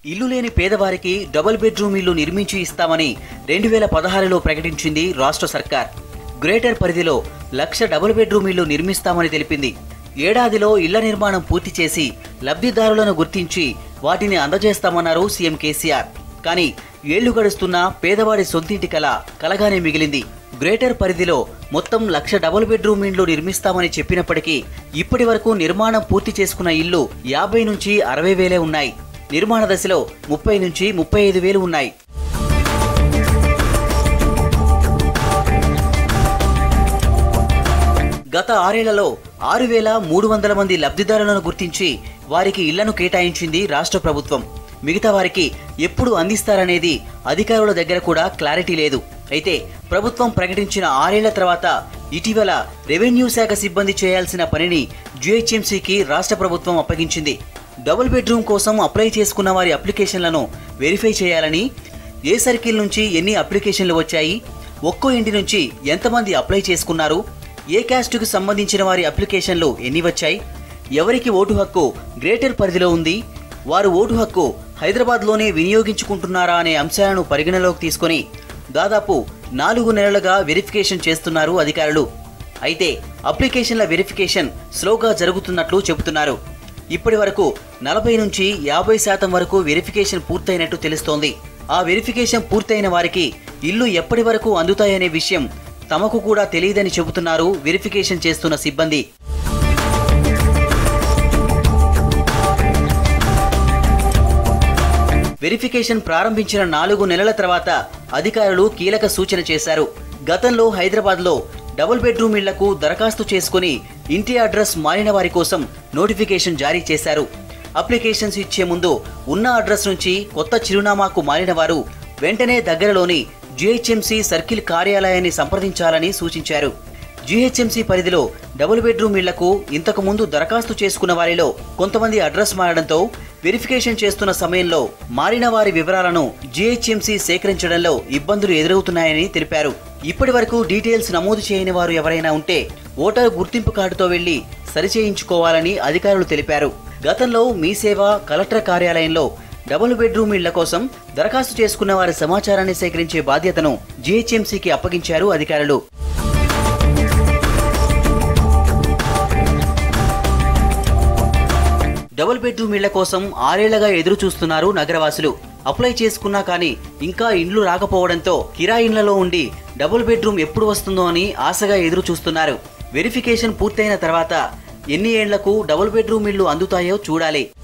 ఇల్లు లేని పేదవారికి డబుల్ బెడ్రూమ్ ఇల్లు నిర్మించి ఇస్తామని రెండు వేల పదహారులో ప్రకటించింది రాష్ట్ర సర్కార్ గ్రేటర్ పరిధిలో లక్ష డబుల్ బెడ్రూమ్ ఇల్లు నిర్మిస్తామని తెలిపింది ఏడాదిలో ఇళ్ల నిర్మాణం పూర్తి చేసి లబ్ధిదారులను గుర్తించి వాటిని అందజేస్తామన్నారు సీఎం కేసీఆర్ కానీ ఏళ్లు గడుస్తున్నా పేదవాడి సొంతింటి కల కలగానే మిగిలింది గ్రేటర్ పరిధిలో మొత్తం లక్ష డబుల్ బెడ్రూమ్ ఇండ్లు నిర్మిస్తామని చెప్పినప్పటికీ ఇప్పటి వరకు నిర్మాణం పూర్తి చేసుకున్న ఇల్లు యాభై నుంచి అరవై వేలే ఉన్నాయి నిర్మాణ దశలో ముప్పై నుంచి ముప్పై ఐదు వేలు ఉన్నాయి గత ఆరేళ్లలో ఆరు వేల మూడు వందల మంది లబ్ధిదారులను గుర్తించి వారికి ఇళ్లను కేటాయించింది రాష్ట్ర ప్రభుత్వం మిగతా వారికి ఎప్పుడు అందిస్తారనేది అధికారుల దగ్గర కూడా క్లారిటీ లేదు అయితే ప్రభుత్వం ప్రకటించిన ఆరేళ్ల తర్వాత ఇటీవల రెవెన్యూ శాఖ సిబ్బంది చేయాల్సిన పనిని జిహెచ్ఎంసీకి రాష్ట్ర ప్రభుత్వం అప్పగించింది డబుల్ బెడ్రూమ్ కోసం అప్లై చేసుకున్న వారి అప్లికేషన్లను వెరిఫై చేయాలని ఏ సర్కిల్ నుంచి ఎన్ని అప్లికేషన్లు వచ్చాయి ఒక్కో ఇంటి నుంచి ఎంతమంది అప్లై చేసుకున్నారు ఏ క్యాస్టుకు సంబంధించిన వారి అప్లికేషన్లు ఎన్ని వచ్చాయి ఎవరికి ఓటు హక్కు గ్రేటర్ పరిధిలో ఉంది వారు ఓటు హక్కు హైదరాబాద్లోనే వినియోగించుకుంటున్నారా అనే అంశాలను పరిగణలోకి తీసుకొని దాదాపు నాలుగు నెలలుగా వెరిఫికేషన్ చేస్తున్నారు అధికారులు అయితే అప్లికేషన్ల వెరిఫికేషన్ స్లోగా జరుగుతున్నట్లు చెబుతున్నారు ఇప్పటి వరకు నలభై నుంచి యాభై శాతం వరకు వెరిఫికేషన్ పూర్తయినట్టు తెలుస్తోంది ఆ వెరిఫికేషన్ పూర్తయిన వారికి ఇల్లు ఎప్పటి వరకు అందుతాయనే విషయం తమకు కూడా తెలియదని చెబుతున్నారు వెరిఫికేషన్ చేస్తున్న సిబ్బంది వెరిఫికేషన్ ప్రారంభించిన నాలుగు నెలల తర్వాత అధికారులు కీలక సూచన చేశారు గతంలో హైదరాబాద్లో డబుల్ బెడ్రూమ్ ఇళ్లకు దరఖాస్తు చేసుకుని ఇంటి అడ్రస్ మారిన వారి కోసం నోటిఫికేషన్ జారీ చేశారు అప్లికేషన్స్ ఇచ్చే ముందు ఉన్న అడ్రస్ నుంచి కొత్త చిరునామాకు మారిన వారు వెంటనే దగ్గరలోని జిహెచ్ఎంసీ సర్కిల్ కార్యాలయాన్ని సంప్రదించాలని సూచించారు జీహెచ్ఎంసీ పరిధిలో డబుల్ బెడ్రూమ్ ఇళ్లకు ఇంతకు ముందు దరఖాస్తు చేసుకున్న వారిలో కొంతమంది అడ్రస్ మారడంతో వెరిఫికేషన్ చేస్తున్న సమయంలో మారిన వారి వివరాలను జీహెచ్ఎంసీ సేకరించడంలో ఇబ్బందులు ఎదురవుతున్నాయని తెలిపారు ఇప్పటి వరకు డీటెయిల్స్ నమోదు చేయని వారు ఎవరైనా ఉంటే ఓటర్ గుర్తింపు కార్డుతో వెళ్లి సరిచేయించుకోవాలని అధికారులు తెలిపారు గతంలో మీ సేవ కలెక్టర్ కార్యాలయంలో డబుల్ బెడ్రూమ్ ఇళ్ల కోసం దరఖాస్తు చేసుకున్న వారి సమాచారాన్ని సేకరించే బాధ్యతను జీహెచ్ఎంసీకి అప్పగించారు అధికారులు డబుల్ బెడ్రూమ్ ఇళ్ల కోసం ఆరేళ్లగా ఎదురు చూస్తున్నారు నగరవాసులు అప్లై చేసుకున్నా కానీ ఇంకా ఇండ్లు రాకపోవడంతో కిరాయిళ్లలో ఉండి డబుల్ బెడ్రూమ్ ఎప్పుడు వస్తుందో అని ఆశగా ఎదురు చూస్తున్నారు వెరిఫికేషన్ పూర్తయిన తర్వాత ఎన్ని ఏళ్లకు డబుల్ బెడ్రూమ్ ఇళ్లు అందుతాయో చూడాలి